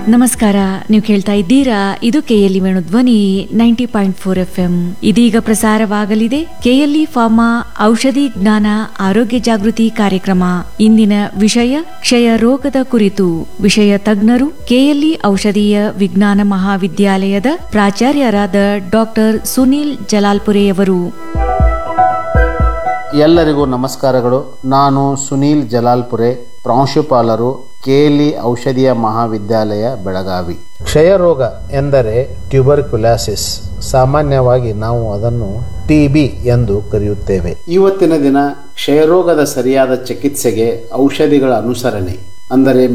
ನಮಸ್ಕಾರ ನೀವು ಕೇಳ್ತಾ ಇದ್ದೀರಾ ಇದು KLE Venu Dhwani ninety point four F M ಇದೀಗ ಪ್ರಸಾರವಾಗಲಿದೆ ಕೆಎಲ್ಇ ಫಾರ್ಮಾ ಔಷಧಿ ಜ್ಞಾನ ಆರೋಗ್ಯ ಜಾಗೃತಿ ಕಾರ್ಯಕ್ರಮ ಇಂದಿನ ವಿಷಯ ಕ್ಷಯ ರೋಗದ ಕುರಿತು ವಿಷಯ ತಜ್ಞರು ಕೆಎಲ್ಇ ಔಷಧೀಯ ವಿಜ್ಞಾನ ಮಹಾವಿದ್ಯಾಲಯದ ಪ್ರಾಚಾರ್ಯರಾದ ಡಾಕ್ಟರ್ ಸುನೀಲ್ ಜಲಾಲ್ಪುರೆಯವರು ಎಲ್ಲರಿಗೂ ನಮಸ್ಕಾರಗಳು ನಾನು ಸುನೀಲ್ ಜಲಾಲ್ಪುರೆ ಪ್ರಾಂಶುಪಾಲರು ಕೇಲಿ ಔಷಧೀಯ ಮಹಾವಿದ್ಯಾಲಯ ಬೆಳಗಾವಿ ಕ್ಷಯರೋಗ ಎಂದರೆ ಟ್ಯೂಬರ್ಕ್ಯುಲಾಸಿಸ್ ಸಾಮಾನ್ಯವಾಗಿ ನಾವು ಅದನ್ನು ಟಿ ಬಿ ಎಂದು ಕರೆಯುತ್ತೇವೆ ಇವತ್ತಿನ ದಿನ ಕ್ಷಯರೋಗದ ಸರಿಯಾದ ಚಿಕಿತ್ಸೆಗೆ ಔಷಧಿಗಳ ಅನುಸರಣೆ ಅಂದರೆ